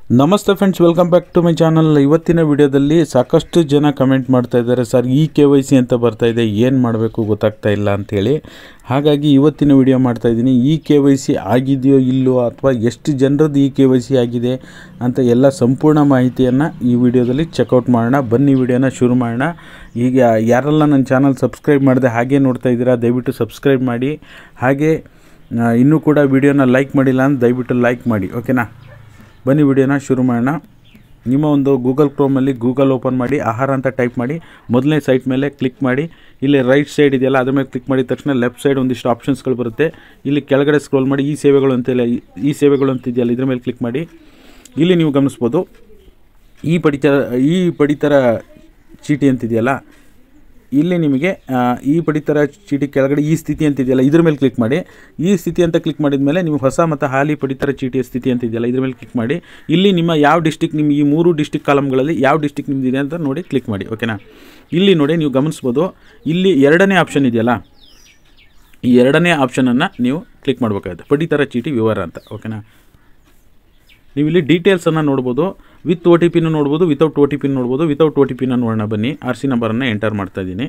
ನಮಸ್ತೆ friends welcome back to my channel ಇವತ್ತಿನ ವಿಡಿಯೋದಲ್ಲಿ ಸಾಕಷ್ಟು ಜನ ಕಮೆಂಟ್ ಮಾಡ್ತಾ ಇದ್ದಾರೆ sir E K Y C ಅಂತ ಬರ್ತಾ ಇದೆ ಏನು ಮಾಡಬೇಕು ಗೊತ್ತಾಗ್ತಾ ಇಲ್ಲ ಅಂಥೇಳಿ ಹಾಗಾಗಿ ಇವತ್ತಿನ ವಿಡಿಯೋ ಮಾಡ್ತಾ ಇದ್ದೀನಿ ಇ ಕೆ ವೈ ಸಿ ಆಗಿದೆಯೋ ಇಲ್ಲೋ ಅಥವಾ ಎಷ್ಟು ಜನರದ್ದು ಇ ಕೆ ವೈ ಸಿ ಆಗಿದೆ ಅಂತ ಎಲ್ಲ ಸಂಪೂರ್ಣ ಮಾಹಿತಿಯನ್ನು ಈ ವಿಡಿಯೋದಲ್ಲಿ ಚೆಕ್ಔಟ್ ಮಾಡೋಣ ಬನ್ನಿ ವಿಡಿಯೋನ ಶುರು ಮಾಡೋಣ ಈಗ ಯಾರೆಲ್ಲ ನನ್ನ ಚಾನಲ್ ಸಬ್ಸ್ಕ್ರೈಬ್ ಮಾಡಿದೆ ಹಾಗೆ ನೋಡ್ತಾ ಇದ್ದೀರಾ ದಯವಿಟ್ಟು ಸಬ್ಸ್ಕ್ರೈಬ್ ಮಾಡಿ ಹಾಗೆ ಆ, ಇನ್ನೂ ಕೂಡ ವಿಡಿಯೋನ ಲೈಕ್ ಮಾಡಿಲ್ಲ ಅಂತ ದಯವಿಟ್ಟು ಲೈಕ್ ಮಾಡಿ ಓಕೆನಾ ಬನ್ನಿ ವಿಡಿಯೋನ ಶುರು ಮಾಡೋಣ ನಿಮ್ಮ ಒಂದು ಗೂಗಲ್ ಕ್ರೋಮಲ್ಲಿ ಗೂಗಲ್ ಓಪನ್ ಮಾಡಿ ಆಹಾರ ಅಂತ ಟೈಪ್ ಮಾಡಿ ಮೊದಲನೇ ಸೈಟ್ ಮೇಲೆ ಕ್ಲಿಕ್ ಮಾಡಿ ಇಲ್ಲಿ ರೈಟ್ ಸೈಡ್ ಇದೆಯಲ್ಲ ಅದ್ರ ಮೇಲೆ ಕ್ಲಿಕ್ ಮಾಡಿದ ತಕ್ಷಣ ಲೆಫ್ಟ್ ಸೈಡ್ ಒಂದಿಷ್ಟು ಆಪ್ಷನ್ಸ್ಗಳು ಬರುತ್ತೆ ಇಲ್ಲಿ ಕೆಳಗಡೆ ಸ್ಕ್ರೋಲ್ ಮಾಡಿ ಈ ಸೇವೆಗಳು ಅಂತೆಲ್ಲ ಈ- ಈ ಸೇವೆಗಳು ಅಂತಿದೆಯಲ್ಲ ಇದ್ರ ಮೇಲೆ ಕ್ಲಿಕ್ ಮಾಡಿ ಇಲ್ಲಿ ನೀವು ಗಮನಿಸ್ಬೋದು ಈ ಪಡಿತರ ಈ ಪಡಿತರ ಚೀಟಿ ಅಂತಿದೆಯಲ್ಲ ಇಲ್ಲಿ ನಿಮಗೆ ಆ, ಈ ಪಡಿತರ ಚೀಟಿ ಕೆಳಗಡೆ ಈ ಸ್ಥಿತಿ ಅಂತಿದೆಯಲ್ಲ ಇದ್ರ ಮೇಲೆ ಕ್ಲಿಕ್ ಮಾಡಿ ಈ ಸ್ಥಿತಿ ಅಂತ ಕ್ಲಿಕ್ ಮಾಡಿದ ಮೇಲೆ ನೀವು ಹೊಸ ಮತ್ತು ಹಾಲಿ ಪಡಿತರ ಚೀಟಿಯ ಸ್ಥಿತಿ ಅಂತಿದೆಯಲ್ಲ ಇದ್ರ ಮೇಲೆ ಕ್ಲಿಕ್ ಮಾಡಿ ಇಲ್ಲಿ ನಿಮ್ಮ ಯಾವ ಡಿಸ್ಟಿಕ್ ನಿಮ್ಮ ಈ ಮೂರು ಡಿಸ್ಟಿಕ್ ಕಾಲಮ್ಗಳಲ್ಲಿ ಯಾವ ಡಿಸ್ಟಿಕ್ ನಿಮ್ಮದಿದೆ ಅಂತ ನೋಡಿ ಕ್ಲಿಕ್ ಮಾಡಿ ಓಕೆನಾ ಇಲ್ಲಿ ನೋಡಿ ನೀವು ಗಮನಿಸ್ಬೋದು ಇಲ್ಲಿ ಎರಡನೇ ಆಪ್ಷನ್ ಇದೆಯಲ್ಲ ಈ ಎರಡನೇ ಆಪ್ಷನನ್ನು ನೀವು ಕ್ಲಿಕ್ ಮಾಡಬೇಕಾಗುತ್ತೆ ಪಡಿತರ ಚೀಟಿ ವಿವರ ಅಂತ ಓಕೆನಾ ನೀವು ಇಲ್ಲಿ ಡೀಟೇಲ್ಸನ್ನು ನೋಡ್ಬೋದು ವಿತ್ ಓ ಟಿ ಪಿನೂ ನೋಡ್ಬೋದು ವಿತೌಟ್ ಓ ಟಿ ಪಿನ ನೋಡ್ಬೋದು ವಿತೌಟ್ ಓ ಟಿ ಪಿನ ನೋಡೋಣ ಬನ್ನಿ ಆರ್ ಸಿ ನಂಬರನ್ನು ಎಂಟರ್ ಮಾಡ್ತಾ ಇದ್ದೀನಿ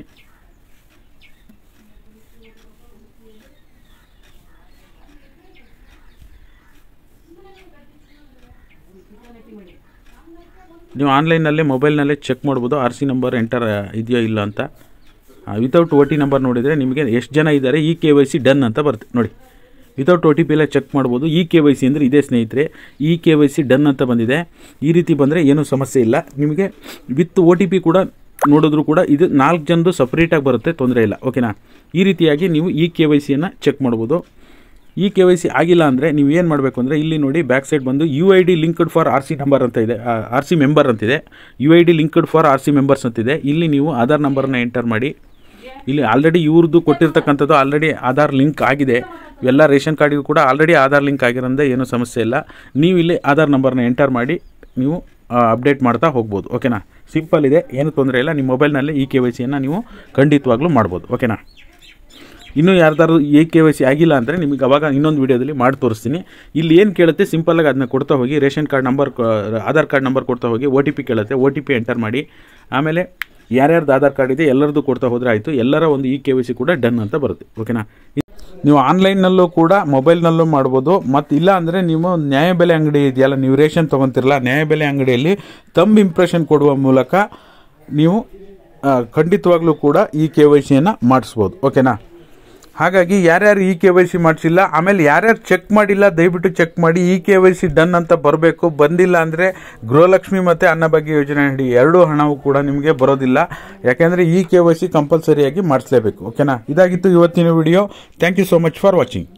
ನೀವು ಆನ್ಲೈನಲ್ಲೇ ಮೊಬೈಲ್ನಲ್ಲೇ ಚೆಕ್ ಮಾಡ್ಬೋದು ಆರ್ ಸಿ ನಂಬರ್ ಎಂಟರ್ ಇದೆಯೋ ಇಲ್ಲ ಅಂತ ವಿತೌಟ್ ಓ ಟಿ ನಂಬರ್ ನೋಡಿದರೆ ನಿಮಗೆ ಎಷ್ಟು ಜನ ಇದ್ದಾರೆ E K Y C done ಅಂತ ಬರುತ್ತೆ ನೋಡಿ ವಿತೌಟ್ ಓ ಟಿ ಪಿ ಎಲ್ಲ ಚೆಕ್ ಮಾಡ್ಬೋದು ಇ ಕೆ ವೈ ಸಿ ಅಂದರೆ ಇದೇ ಸ್ನೇಹಿತರೆ E K Y C done ಅಂತ ಬಂದಿದೆ ಈ ರೀತಿ ಬಂದರೆ ಏನೂ ಸಮಸ್ಯೆ ಇಲ್ಲ ನಿಮಗೆ ವಿತ್ ಓ ಟಿ ಪಿ ಕೂಡ ನೋಡಿದ್ರು ಕೂಡ ಇದು ನಾಲ್ಕು ಜನದು ಸಪ್ರೇಟಾಗಿ ಬರುತ್ತೆ ತೊಂದರೆ ಇಲ್ಲ ಓಕೆನಾ ಈ ರೀತಿಯಾಗಿ ನೀವು ಇ ಕೆ ವೈ ಸಿಯನ್ನು ಚೆಕ್ ಮಾಡ್ಬೋದು ಈ ಕೆ ವೈ ಸಿ ಆಗಿಲ್ಲ ಅಂದರೆ ನೀವು ಏನು ಮಾಡಬೇಕು ಅಂದರೆ ಇಲ್ಲಿ ನೋಡಿ ಬ್ಯಾಕ್ ಸೈಡ್ ಬಂದು U I D linked for R C number ಅಂತ ಇದೆ ಆರ್ ಸಿ ಮೆಂಬರ್ ಅಂತಿದೆ U I D linked for R C members ಅಂತಿದೆ ಇಲ್ಲಿ ನೀವು ಆಧಾರ್ ನಂಬರನ್ನು ಎಂಟರ್ ಮಾಡಿ ಇಲ್ಲಿ ಆಲ್ರೆಡಿ ಇವ್ರದ್ದು ಕೊಟ್ಟಿರ್ತಕ್ಕಂಥದ್ದು ಆಲ್ರೆಡಿ ಆಧಾರ್ ಲಿಂಕ್ ಆಗಿದೆ ಎಲ್ಲ ರೇಷನ್ ಕಾರ್ಡಿಗೂ ಕೂಡ ಆಲ್ರೆಡಿ ಆಧಾರ್ ಲಿಂಕ್ ಆಗಿರೋದ್ರಿಂದ ಏನೂ ಸಮಸ್ಯೆ ಇಲ್ಲ ನೀವು ಇಲ್ಲಿ ಆಧಾರ್ ನಂಬರ್ನ ಎಂಟರ್ ಮಾಡಿ ನೀವು ಅಪ್ಡೇಟ್ ಮಾಡ್ತಾ ಹೋಗ್ಬೋದು ಓಕೆನಾ ಸಿಂಪಲ್ ಇದೆ ಏನು ತೊಂದರೆ ಇಲ್ಲ ನಿಮ್ಮ ಮೊಬೈಲ್ನಲ್ಲಿ ಈ ಕೆ ವೈ ಸಿಯನ್ನು ನೀವು ಖಂಡಿತವಾಗ್ಲೂ ಮಾಡ್ಬೋದು ಓಕೆನಾ ಇನ್ನೂ ಯಾರ್ದಾರು ಎ ಕೆ ವೈ ಸಿ ಆಗಿಲ್ಲ ಅಂದರೆ ನಿಮಗೆ ಅವಾಗ ಇನ್ನೊಂದು ವೀಡಿಯೋದಲ್ಲಿ ಮಾಡಿ ತೋರಿಸ್ತೀನಿ ಇಲ್ಲಿ ಏನು ಕೇಳುತ್ತೆ ಸಿಂಪಲ್ಲಾಗಿ ಅದನ್ನ ಕೊಡ್ತಾ ಹೋಗಿ ration card number Aadhaar card number ಕೊಡ್ತಾ ಹೋಗಿ ಒ ಟಿ ಪಿ ಕೇಳುತ್ತೆ ಒ ಟಿ ಪಿ ಎಂಟರ್ ಮಾಡಿ ಆಮೇಲೆ ಯಾರ್ಯಾರ್ದು ಆಧಾರ್ ಕಾರ್ಡ್ ಇದೆ ಎಲ್ಲರದ್ದು ಕೊಡ್ತಾ ಹೋದರೆ ಆಯಿತು ಎಲ್ಲರ ಒಂದು ಇ ಕೆ ವೈ ಸಿ ಕೂಡ ಡನ್ ಅಂತ ಬರುತ್ತೆ ಓಕೆನಾ ನೀವು ಆನ್ಲೈನ್ನಲ್ಲೂ ಕೂಡ ಮೊಬೈಲ್ನಲ್ಲೂ ಮಾಡ್ಬೋದು ಮತ್ತು ಇಲ್ಲ ಅಂದರೆ ನೀವು ನ್ಯಾಯಬೆಲೆ ಅಂಗಡಿ ಇದೆಯಲ್ಲ ನೀವು ರೇಷನ್ ತೊಗೊತಿರಲ್ಲ ನ್ಯಾಯಬೆಲೆ ಅಂಗಡಿಯಲ್ಲಿ ತಮ್ಮ ಇಂಪ್ರೆಷನ್ ಕೊಡುವ ಮೂಲಕ ನೀವು ಆ, ಖಂಡಿತವಾಗ್ಲೂ ಕೂಡ ಈ ಕೆ ವೈ ಸಿಯನ್ನು ಮಾಡಿಸ್ಬೋದು ಓಕೆನಾ ಹಾಗಾಗಿ ಯಾರ್ಯಾರು ಇ ಕೆ ವೈ ಸಿ ಮಾಡಿಸಿಲ್ಲ ಆಮೇಲೆ ಯಾರ್ಯಾರು ಚೆಕ್ ಮಾಡಿಲ್ಲ ದಯವಿಟ್ಟು ಚೆಕ್ ಮಾಡಿ E K Y C done ಅಂತ ಬರಬೇಕು ಬಂದಿಲ್ಲ ಅಂದರೆ ಗೃಹಲಕ್ಷ್ಮಿ ಮತ್ತು ಅನ್ನಭಾಗ್ಯ ಯೋಜನೆ ಅಡಿ ಎರಡೂ ಹಣವು ಕೂಡ ನಿಮಗೆ ಬರೋದಿಲ್ಲ ಯಾಕೆಂದರೆ ಇ ಕೆ ವೈ ಸಿ ಕಂಪಲ್ಸರಿಯಾಗಿ ಮಾಡಿಸ್ಲೇಬೇಕು ಓಕೆನಾ ಇದಾಗಿತ್ತು ಇವತ್ತಿನ video thank you so much for watching